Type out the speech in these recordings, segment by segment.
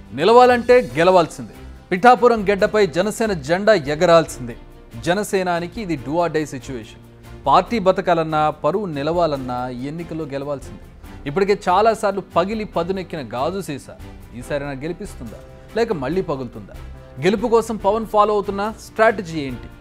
నిలవాలంటే గెలవాల్సిందే పిఠాపురం గెడ్డపై జనసేన జెండా ఎగరాల్సిందే జనసేనానికి ఇది do or die situation party బతకాలన్నా పరువు నిలవాలన్నా ఈ ఎన్నికల్లో గెలవాల్సిందే ఇప్పటికే చాలాసార్లు పగిలి పదునెక్కిన గాజు సీసా ఈసారి గెలిపిస్తుందా లేక మళ్ళీ పగులుతుందా గెలుపు కోసం పవన్ ఫాలో అవుతున్న స్ట్రాటజీ ఏంటి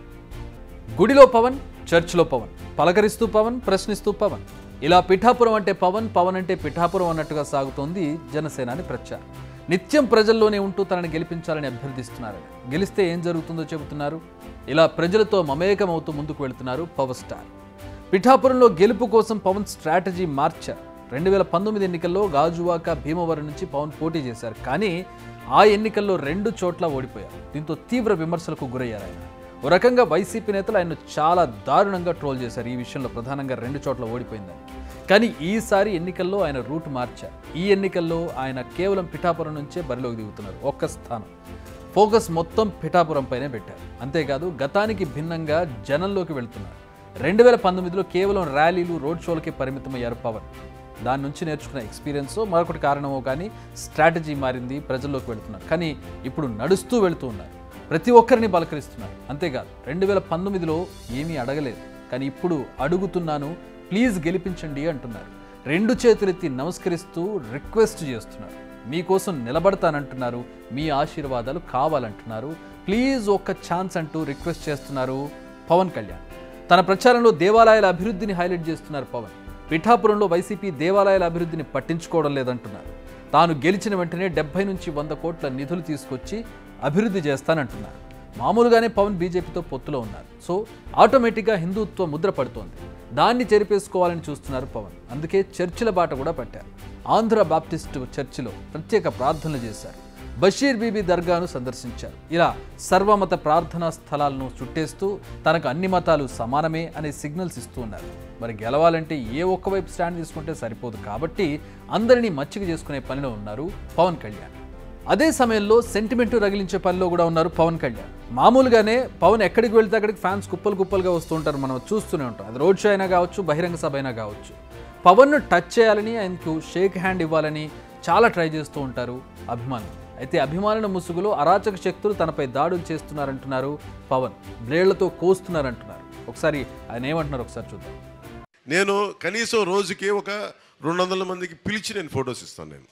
గుడిలో పవన్ చర్చ్లో పవన్ పలకరిస్తూ పవన్ ప్రశ్నిస్తూ పవన్ ఇలా పిఠాపురం అంటే పవన్ పవన్ అంటే పిఠాపురం అన్నట్టుగా సాగుతోంది జనసేనాని ప్రచారం నిత్యం ప్రజల్లోనే ఉంటూ తనని గెలిపించాలని అభ్యర్థిస్తున్నారు గెలిస్తే ఏం జరుగుతుందో చెబుతున్నారు ఇలా ప్రజలతో మమేకమవుతూ ముందుకు వెళ్తున్నారు పవర్ స్టార్ పిఠాపురంలో గెలుపు కోసం పవన్ స్ట్రాటజీ మార్చారు రెండు వేల పంతొమ్మిది ఎన్నికల్లో గాజువాక భీమవరం నుంచి పవన్ పోటీ చేశారు కానీ ఆ ఎన్నికల్లో రెండు చోట్ల ఓడిపోయారు దీంతో తీవ్ర విమర్శలకు గురయ్యారు ఆయన ఓ రకంగా వైసీపీ నేతలు ఆయన్ను చాలా దారుణంగా ట్రోల్ చేశారు ఈ విషయంలో ప్రధానంగా రెండు చోట్ల ఓడిపోయిందని కానీ ఈసారి ఎన్నికల్లో ఆయన రూట్ మార్చారు ఈ ఎన్నికల్లో ఆయన కేవలం పిఠాపురం నుంచే బరిలోకి దిగుతున్నారు ఒక్క స్థానం ఫోకస్ మొత్తం పిఠాపురం పైనే పెట్టారు అంతేకాదు గతానికి భిన్నంగా జనంలోకి వెళ్తున్నారు రెండు వేల పంతొమ్మిదిలో కేవలం ర్యాలీలు రోడ్ షోలకే పరిమితమయ్యారు పవన్ దాని నుంచి నేర్చుకున్న ఎక్స్పీరియన్స్ మరొకటి కారణమో కానీ స్ట్రాటజీ మారింది ప్రజల్లోకి వెళ్తున్నారు కానీ ఇప్పుడు నడుస్తూ వెళుతూ ఉన్నారు ప్రతి ఒక్కరిని పలకరిస్తున్నారు అంతేకాదు రెండు వేల పంతొమ్మిదిలో ఏమీ అడగలేదు కానీ ఇప్పుడు అడుగుతున్నాను ప్లీజ్ గెలిపించండి అంటున్నారు రెండు చేతులెత్తి నమస్కరిస్తూ రిక్వెస్ట్ చేస్తున్నారు మీకోసం నిలబడతానంటున్నారు మీ ఆశీర్వాదాలు కావాలంటున్నారు ప్లీజ్ ఒక్క ఛాన్స్ అంటూ రిక్వెస్ట్ చేస్తున్నారు పవన్ కళ్యాణ్ తన ప్రచారంలో దేవాలయాల అభివృద్ధిని హైలైట్ చేస్తున్నారు పవన్ పిఠాపురంలో వైసీపీ దేవాలయాల అభివృద్ధిని పట్టించుకోవడం లేదంటున్నారు తాను గెలిచిన వెంటనే డెబ్బై నుంచి వంద కోట్ల నిధులు తీసుకొచ్చి అభివృద్ధి చేస్తానంటున్నారు మామూలుగానే పవన్ బీజేపీతో పొత్తులో ఉన్నారు సో ఆటోమేటిక్గా హిందుత్వ ముద్ర పడుతోంది దాన్ని చెరిపేసుకోవాలని చూస్తున్నారు పవన్ అందుకే చర్చిల బాట కూడా పట్టారు ఆంధ్ర బాప్టిస్ట్ చర్చిలో ప్రత్యేక ప్రార్థనలు చేశారు బషీర్ బీబీ దర్గాను సందర్శించారు ఇలా సర్వమత ప్రార్థనా స్థలాలను చుట్టేస్తూ తనకు అన్ని మతాలు సమానమే అనే సిగ్నల్స్ ఇస్తూ ఉన్నారు మరి గెలవాలంటే ఏ ఒక్క వైపు స్టాండ్ తీసుకుంటే సరిపోదు కాబట్టి అందరినీ మచ్చిక చేసుకునే పనిలో ఉన్నారు పవన్ కళ్యాణ్ అదే సమయంలో సెంటిమెంట్ రగిలించే పనిలో కూడా ఉన్నారు పవన్ కళ్యాణ్ మామూలుగానే పవన్ ఎక్కడికి వెళ్తే అక్కడికి ఫ్యాన్స్ కుప్పలు కుప్పలుగా వస్తూ ఉంటారు మనం చూస్తూనే ఉంటాం అది రోడ్ షో అయినా కావచ్చు బహిరంగ సభ అయినా కావచ్చు పవన్ను టచ్ చేయాలని ఆయనకు షేక్ హ్యాండ్ ఇవ్వాలని చాలా ట్రై చేస్తూ ఉంటారు అభిమానులు అయితే అభిమానుల ముసుగులో అరాచక శక్తులు తనపై దాడులు చేస్తున్నారంటున్నారు పవన్ బ్లేడ్లతో కోస్తున్నారంటున్నారు ఒకసారి ఆయన ఏమంటున్నారు ఒకసారి చూద్దాం నేను కనీసం రోజుకి ఒక రెండు వందల మందికి పిలిచి నేను ఫొటోస్ ఇస్తాను నేను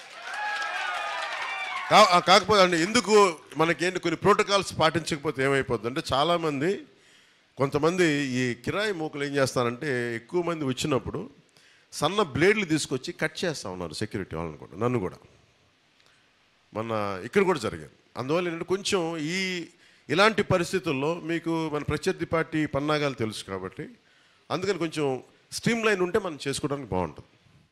కా- ఆ కాకపోతే అంటే ఎందుకు మనకేంటి కొన్ని ప్రోటోకాల్స్ పాటించకపోతే ఏమైపోద్ది అంటే చాలామంది కొంతమంది ఈ కిరాయి మూకలు ఏం చేస్తారంటే ఎక్కువ మంది వచ్చినప్పుడు సన్న బ్లేడ్లు తీసుకొచ్చి కట్ చేస్తా ఉన్నారు సెక్యూరిటీ వాళ్ళని కూడా నన్ను కూడా మన ఇక్కడ కూడా జరిగింది అందువల్ల ఏంటంటే కొంచెం ఈ ఇలాంటి పరిస్థితుల్లో మీకు మన ప్రత్యర్థి పార్టీ పన్నాగాలు తెలుసు కాబట్టి అందుకని కొంచెం స్ట్రీమ్ లైన్ ఉంటే మనం చేసుకోవడానికి బాగుంటుంది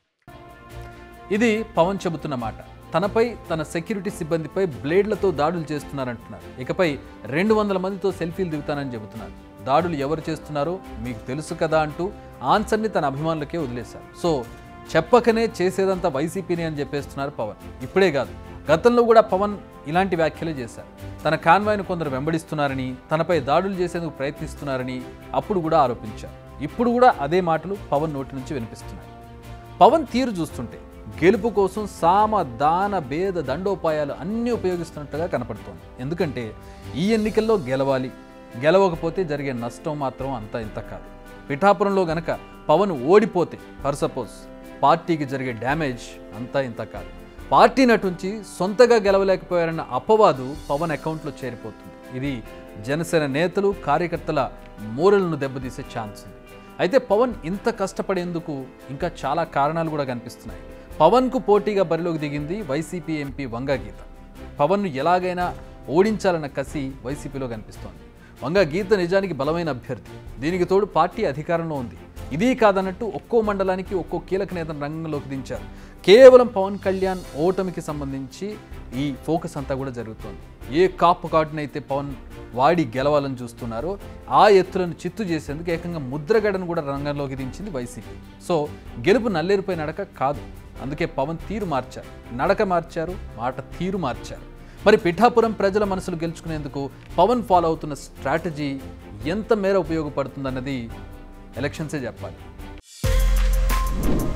ఇది పవన్ చెబుతున్న మాట తనపై తన సెక్యూరిటీ సిబ్బందిపై బ్లేడ్లతో దాడులు చేస్తున్నారంటున్నారు ఇకపై రెండు వందల మందితో సెల్ఫీలు దిగుతానని చెబుతున్నారు దాడులు ఎవరు చేస్తున్నారో మీకు తెలుసు కదా అంటూ ఆన్సర్ని తన అభిమానులకే వదిలేశారు సో చెప్పకనే చేసేదంతా వైసీపీని అని చెప్పేస్తున్నారు పవన్ ఇప్పుడే కాదు గతంలో కూడా పవన్ ఇలాంటి వ్యాఖ్యలే చేశారు తన కాన్వాయ్ను కొందరు వెంబడిస్తున్నారని తనపై దాడులు చేసేందుకు ప్రయత్నిస్తున్నారని అప్పుడు కూడా ఆరోపించారు ఇప్పుడు కూడా అదే మాటలు పవన్ నోటి నుంచి వినిపిస్తున్నాయి పవన్ తీరు చూస్తుంటే గెలుపు కోసం సామ దాన భేద దండోపాయాలు అన్నీ ఉపయోగిస్తున్నట్టుగా కనపడుతోంది ఎందుకంటే ఈ ఎన్నికల్లో గెలవాలి గెలవకపోతే జరిగే నష్టం మాత్రం అంతా ఇంత కాదు పిఠాపురంలో గనక పవన్ ఓడిపోతే ఫర్ సపోజ్ పార్టీకి జరిగే డ్యామేజ్ అంతా ఇంత కాదు పార్టీ నటుంచి సొంతగా గెలవలేకపోయారన్న అపవాదు పవన్ అకౌంట్లో చేరిపోతుంది ఇది జనసేన నేతలు కార్యకర్తల మూరలను దెబ్బతీసే ఛాన్స్ ఉంది అయితే పవన్ ఇంత కష్టపడేందుకు ఇంకా చాలా కారణాలు కూడా కనిపిస్తున్నాయి పవన్కు పోటీగా బరిలోకి దిగింది వైసీపీ ఎంపీ వంగా గీత పవన్ను ఎలాగైనా ఓడించాలన్న కసి వైసీపీలో కనిపిస్తోంది వంగా గీత నిజానికి బలమైన అభ్యర్థి దీనికి తోడు పార్టీ అధికారంలో ఉంది ఇది కాదన్నట్టు ఒక్కో మండలానికి ఒక్కో కీలక నేతను రంగంలోకి దించారు కేవలం పవన్ కళ్యాణ్ ఓటమికి సంబంధించి ఈ ఫోకస్ అంతా కూడా జరుగుతోంది ఏ కాపు కాటునైతే పవన్ వాడి గెలవాలని చూస్తున్నారో ఆ ఎత్తులను చిత్తు చేసేందుకు ఏకంగా ముద్రగడను కూడా రంగంలోకి దించింది వైసీపీ సో గెలుపు నల్లేరుపై నడక కాదు అందుకే పవన్ తీరు మార్చారు నడక మార్చారు మాట తీరు మార్చారు మరి పిఠాపురం ప్రజల మనసులు గెలుచుకునేందుకు పవన్ ఫాలో అవుతున్న స్ట్రాటజీ ఎంత మేర ఉపయోగపడుతుందన్నది ఎలక్షన్సే చెప్పాలి